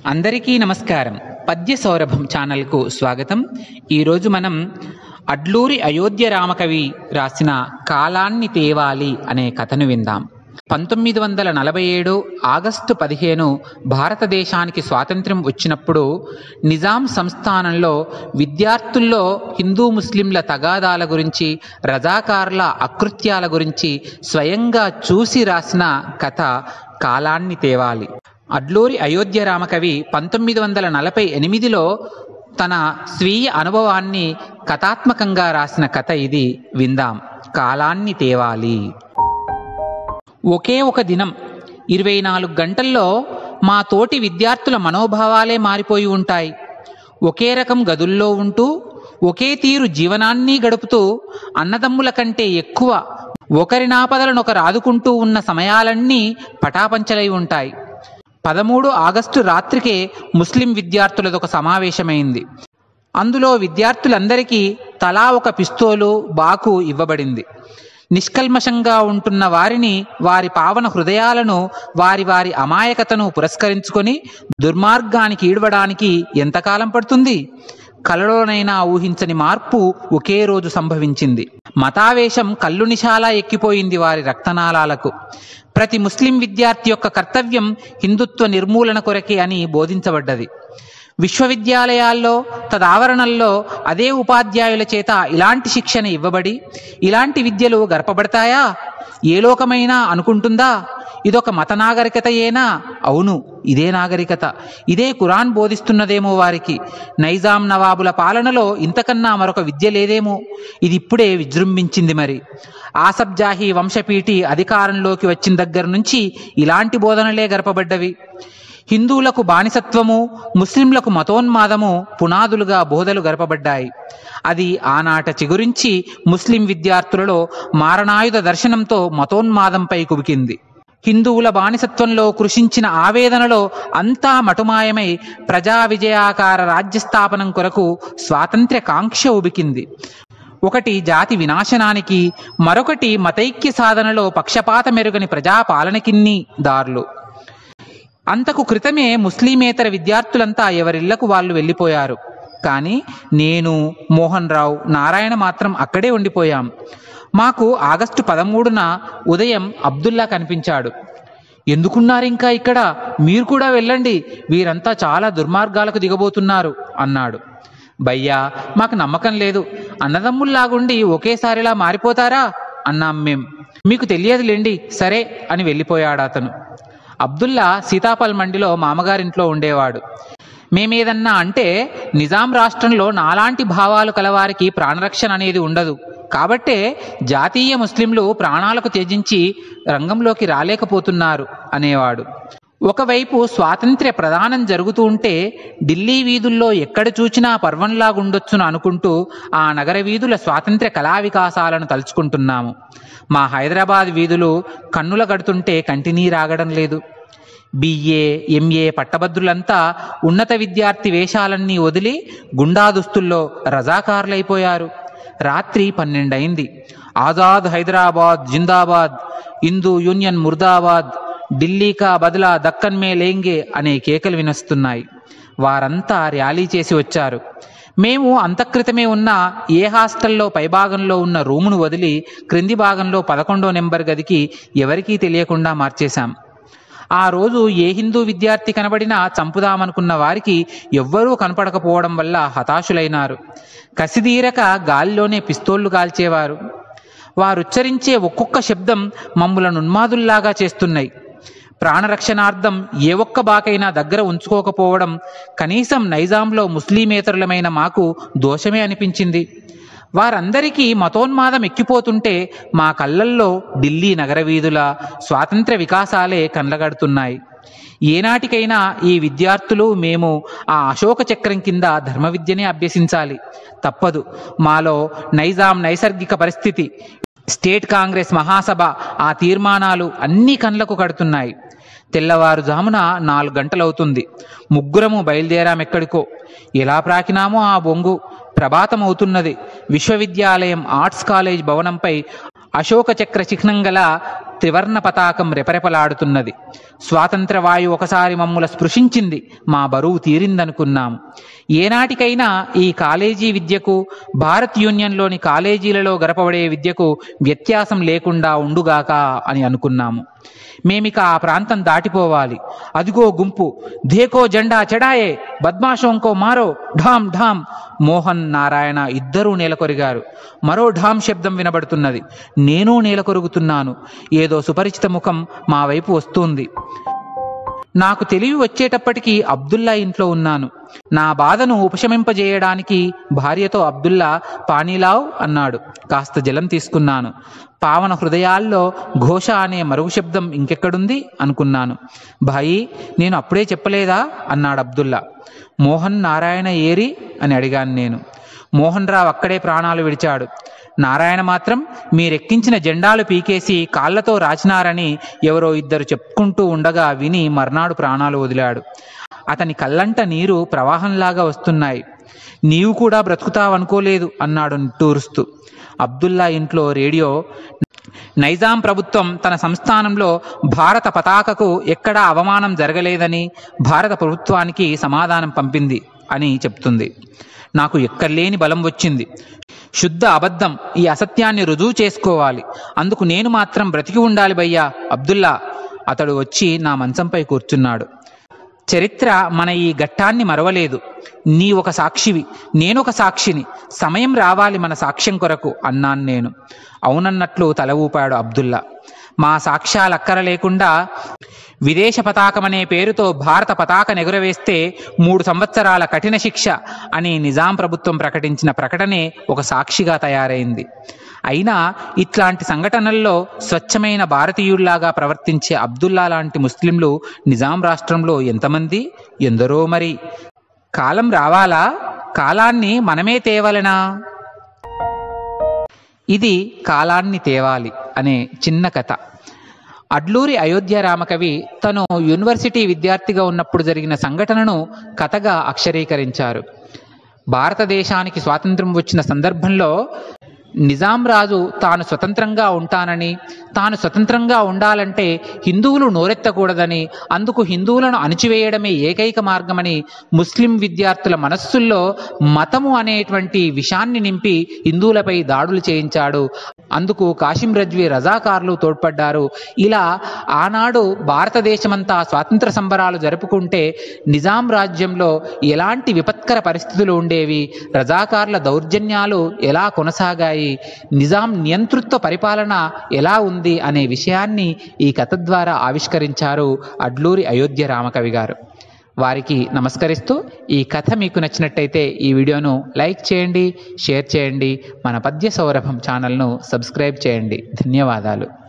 అందరికీ నమస్కారం పద్య సౌరభం ఛానల్కు స్వాగతం ఈరోజు మనం అడ్లూరి అయోధ్య రామకవి రాసిన కాలాన్ని తేవాలి అనే కథను విందాం పంతొమ్మిది వందల నలభై ఏడు ఆగస్టు పదిహేను భారతదేశానికి స్వాతంత్ర్యం వచ్చినప్పుడు నిజాం సంస్థానంలో విద్యార్థుల్లో హిందూ ముస్లింల తగాదాల గురించి రజాకార్ల అకృత్యాల గురించి స్వయంగా చూసి రాసిన కథ కాలాన్ని తేవాలి అడ్లూరి అయోధ్య రామకవి పంతొమ్మిది వందల నలభై ఎనిమిదిలో తన స్వీయ అనుభవాన్ని కథాత్మకంగా రాసిన కథ ఇది విందాం కాలాన్ని తేవాలి ఒకే ఒక దినం ఇరవై నాలుగు గంటల్లో మా తోటి విద్యార్థుల మనోభావాలే మారిపోయి ఉంటాయి ఒకే రకం గదుల్లో ఉంటూ ఒకే తీరు జీవనాన్ని గడుపుతూ అన్నదమ్ముల కంటే ఎక్కువ ఒకరినాపదలనొకరు ఆదుకుంటూ ఉన్న సమయాలన్నీ పటాపంచలై ఉంటాయి పదమూడు ఆగస్టు రాత్రికే ముస్లిం విద్యార్థులదొక సమావేశమైంది అందులో విద్యార్థులందరికీ తలా ఒక పిస్తోలు బాకు ఇవ్వబడింది నిష్కల్మషంగా ఉంటున్న వారిని వారి పావన హృదయాలను వారి వారి అమాయకతను పురస్కరించుకొని దుర్మార్గానికి ఈడవడానికి ఎంతకాలం పడుతుంది కలలోనైనా ఊహించని మార్పు ఒకే రోజు సంభవించింది మతావేశం కల్లు నిశాలా ఎక్కిపోయింది వారి రక్తనాళాలకు ప్రతి ముస్లిం విద్యార్థి యొక్క కర్తవ్యం హిందుత్వ నిర్మూలన కొరకే అని బోధించబడ్డది విశ్వవిద్యాలయాల్లో తదావరణల్లో అదే ఉపాధ్యాయుల చేత ఇలాంటి శిక్షణ ఇవ్వబడి ఇలాంటి విద్యలు గర్పబడతాయా ఏ లోకమైనా అనుకుంటుందా ఇదొక మత నాగరికతయేనా అవును ఇదే నాగరికత ఇదే కురాన్ బోధిస్తున్నదేమో వారికి నైజాం నవాబుల పాలనలో ఇంతకన్నా మరొక విద్య లేదేమో ఇది ఇప్పుడే విజృంభించింది మరి ఆసబ్ జాహీ వంశపీఠి అధికారంలోకి వచ్చిన దగ్గర నుంచి ఇలాంటి బోధనలే గర్పబడ్డవి హిందువులకు బానిసత్వము ముస్లింలకు మతోన్మాదము పునాదులుగా బోధలు గరపబడ్డాయి అది ఆనాట చిగురించి ముస్లిం విద్యార్థులలో మారణాయుధ దర్శనంతో మతోన్మాదంపై కుబికింది హిందువుల బానిసత్వంలో కృషించిన ఆవేదనలో అంతా మటుమాయమై ప్రజా విజయాకార రాజ్యస్థాపనం కొరకు స్వాతంత్ర్య కాంక్ష ఉబికింది ఒకటి జాతి వినాశనానికి మరొకటి మతైక్య సాధనలో పక్షపాత మెరుగని ప్రజాపాలనకిన్ని దారులు అంతకు క్రితమే ముస్లిమేతర విద్యార్థులంతా ఎవరిళ్లకు వాళ్ళు వెళ్ళిపోయారు కానీ నేను మోహన్ రావు నారాయణ మాత్రం అక్కడే ఉండిపోయాం మాకు ఆగస్టు పదమూడున ఉదయం అబ్దుల్లా కనిపించాడు ఎందుకున్నారు ఇంకా ఇక్కడ మీరు కూడా వెళ్ళండి వీరంతా చాలా దుర్మార్గాలకు దిగబోతున్నారు అన్నాడు భయ్యా మాకు నమ్మకం లేదు అన్నదమ్ముల్లాగుండి ఒకేసారిలా మారిపోతారా అన్నాం మేం మీకు తెలియదులేండి సరే అని వెళ్ళిపోయాడు అతను అబ్దుల్లా సీతాపల్ మండిలో మామగారింట్లో ఉండేవాడు మేమేదన్నా అంటే నిజాం రాష్ట్రంలో నాలాంటి భావాలు కలవారికి ప్రాణరక్షణ అనేది ఉండదు కాబట్టే జాతీయ ముస్లింలు ప్రాణాలకు త్యజించి రంగంలోకి రాలేకపోతున్నారు అనేవాడు ఒకవైపు స్వాతంత్ర్య ప్రదానం జరుగుతూ ఉంటే ఢిల్లీ వీధుల్లో ఎక్కడ చూచినా పర్వంలాగుండొచ్చును అనుకుంటూ ఆ నగర వీధుల స్వాతంత్ర్య కళా వికాసాలను తలుచుకుంటున్నాము మా హైదరాబాద్ వీధులు కన్నుల గడుతుంటే కంటినీరాగడం లేదు బిఏ ఎంఏ పట్టభద్రులంతా ఉన్నత విద్యార్థి వేషాలన్నీ వదిలి గుండా దుస్తుల్లో రజాకారులైపోయారు రాత్రి పన్నెండయింది ఆజాద్ హైదరాబాద్ జిందాబాద్ హిందూ యూనియన్ ముర్దాబాద్ ఢిల్లీకా బదులా దక్కన్ మే లేంగే అనే కేకలు వినస్తున్నాయి వారంతా ర్యాలీ చేసి వచ్చారు మేము అంతక్రితమే ఉన్న ఏ హాస్టల్లో పైభాగంలో ఉన్న రూమును వదిలి క్రింది భాగంలో పదకొండో నెంబర్ గదికి ఎవరికీ తెలియకుండా మార్చేశాం ఆ రోజు ఏ హిందూ విద్యార్థి కనబడినా చంపుదామనుకున్న వారికి ఎవ్వరూ కనపడకపోవడం వల్ల హతాశులైనారు కసిదీరక గాలిలోనే పిస్తోళ్లు కాల్చేవారు వారుచ్చరించే ఒక్కొక్క శబ్దం మమ్ములను ఉన్మాదుల్లాగా చేస్తున్నాయి ప్రాణరక్షణార్థం ఏ ఒక్క బాకైనా దగ్గర ఉంచుకోకపోవడం కనీసం నైజాంలో ముస్లిమేతరులమైన మాకు దోషమే అనిపించింది వారందరికీ మతోన్మాదం ఎక్కిపోతుంటే మా కళ్ళల్లో ఢిల్లీ నగర వీధుల స్వాతంత్ర్య వికాసాలే కళ్ళగడుతున్నాయి ఏనాటికైనా ఈ విద్యార్థులు మేము ఆ అశోక చక్రం కింద ధర్మ విద్యనే అభ్యసించాలి తప్పదు మాలో నైజాం నైసర్గిక పరిస్థితి స్టేట్ కాంగ్రెస్ మహాసభ ఆ తీర్మానాలు అన్ని కండ్లకు కడుతున్నాయి తెల్లవారుజామున నాలుగు గంటలవుతుంది ముగ్గురము బయలుదేరాం ఎక్కడికో ఎలా ప్రాకినామో ఆ బొంగు ప్రభాతం అవుతున్నది విశ్వవిద్యాలయం ఆర్ట్స్ కాలేజ్ భవనంపై అశోక చక్ర చిహ్నం గల త్రివర్ణ పతాకం రెపరెపలాడుతున్నది స్వాతంత్ర వాయువు ఒకసారి మమ్ముల స్పృశించింది మా బరువు తీరిందనుకున్నాము ఏనాటికైనా ఈ కాలేజీ విద్యకు భారత్ యూనియన్లోని కాలేజీలలో గడపబడే విద్యకు వ్యత్యాసం లేకుండా ఉండుగాక అని అనుకున్నాము మేమిక ఆ ప్రాంతం దాటిపోవాలి అదిగో గుంపు ధేకో జెండా చెడాయే బద్మాషోంకో మారో ఢామ్ ఢామ్ మోహన్ నారాయణ ఇద్దరూ నేలకొరిగారు మరో ఢామ్ శబ్దం వినబడుతున్నది నేను నేలకొరుగుతున్నాను ఏదో సుపరిచిత ముఖం మా వైపు వస్తుంది నాకు తెలివి వచ్చేటప్పటికి అబ్దుల్లా ఇంట్లో ఉన్నాను నా బాధను ఉపశమింపజేయడానికి భార్యతో అబ్దుల్లా పానీలావ్ అన్నాడు కాస్త జలం తీసుకున్నాను పావన హృదయాల్లో ఘోష అనే మరుగు శబ్దం ఇంకెక్కడుంది అనుకున్నాను భాయి నేను అప్పుడే చెప్పలేదా అన్నాడు అబ్దుల్లా మోహన్ నారాయణ ఏరి అని అడిగాను నేను మోహన్ రావు అక్కడే ప్రాణాలు విడిచాడు నారాయణ మాత్రం మీరెక్కించిన జెండాలు పీకేసి కాళ్లతో రాచినారని ఎవరో ఇద్దరు చెప్పుకుంటూ ఉండగా విని మర్నాడు ప్రాణాలు వదిలాడు అతని కళ్ళంట నీరు ప్రవాహంలాగా వస్తున్నాయి నీవు కూడా బ్రతుకుతావనుకోలేదు అన్నాడు నిట్టూరుస్తూ అబ్దుల్లా ఇంట్లో రేడియో నైజాం ప్రభుత్వం తన సంస్థానంలో భారత పతాకకు ఎక్కడా అవమానం జరగలేదని భారత ప్రభుత్వానికి సమాధానం పంపింది అని చెప్తుంది నాకు ఎక్కర్లేని బలం వచ్చింది శుద్ధ అబద్ధం ఈ అసత్యాన్ని రుజువు చేసుకోవాలి అందుకు నేను మాత్రం బ్రతికి ఉండాలి భయ్యా అబ్దుల్లా అతడు వచ్చి నా మంచంపై కూర్చున్నాడు చరిత్ర మన ఈ ఘట్టాన్ని మరవలేదు నీ ఒక సాక్షివి నేనొక సాక్షిని సమయం రావాలి మన సాక్ష్యం కొరకు అన్నాను నేను అవునన్నట్లు తల ఊపాడు అబ్దుల్లా మా సాక్ష్యాలు అక్కర లేకుండా విదేశ పతాకం అనే పేరుతో భారత పతాక ఎగురవేస్తే మూడు సంవత్సరాల కఠిన శిక్ష అని నిజాం ప్రభుత్వం ప్రకటించిన ప్రకటనే ఒక సాక్షిగా తయారైంది అయినా ఇట్లాంటి సంఘటనల్లో స్వచ్ఛమైన భారతీయుల్లాగా ప్రవర్తించే అబ్దుల్లా లాంటి ముస్లింలు నిజాం రాష్ట్రంలో ఎంతమంది ఎందరో మరి కాలం రావాలా కాలాన్ని మనమే తేవలనా ఇది కాలాన్ని తేవాలి అనే చిన్న కథ అడ్లూరి అయోధ్య రామకవి తను యూనివర్సిటీ విద్యార్థిగా ఉన్నప్పుడు జరిగిన సంఘటనను కథగా అక్షరీకరించారు భారతదేశానికి స్వాతంత్రం వచ్చిన సందర్భంలో నిజాం రాజు తాను స్వతంత్రంగా ఉంటానని తాను స్వతంత్రంగా ఉండాలంటే హిందువులు నోరెత్తకూడదని అందుకు హిందువులను అణిచివేయడమే ఏకైక మార్గమని ముస్లిం విద్యార్థుల మనస్సుల్లో మతము అనేటువంటి విషాన్ని నింపి హిందువులపై దాడులు చేయించాడు అందుకు కాశీం రజ్వీ రజాకార్లు తోడ్పడ్డారు ఇలా ఆనాడు భారతదేశమంతా స్వాతంత్ర సంబరాలు జరుపుకుంటే నిజాం రాజ్యంలో ఎలాంటి విపత్కర పరిస్థితులు ఉండేవి రజాకార్ల దౌర్జన్యాలు ఎలా కొనసాగాయి నిజాం నియంతృత్వ పరిపాలన ఎలా ఉంది అనే విషయాన్ని ఈ కథ ద్వారా ఆవిష్కరించారు అడ్లూరి అయోధ్య రామకవి గారు వారికి నమస్కరిస్తూ ఈ కథ మీకు నచ్చినట్టయితే ఈ వీడియోను లైక్ చేయండి షేర్ చేయండి మన పద్య సౌరభం ఛానల్ను సబ్స్క్రైబ్ చేయండి ధన్యవాదాలు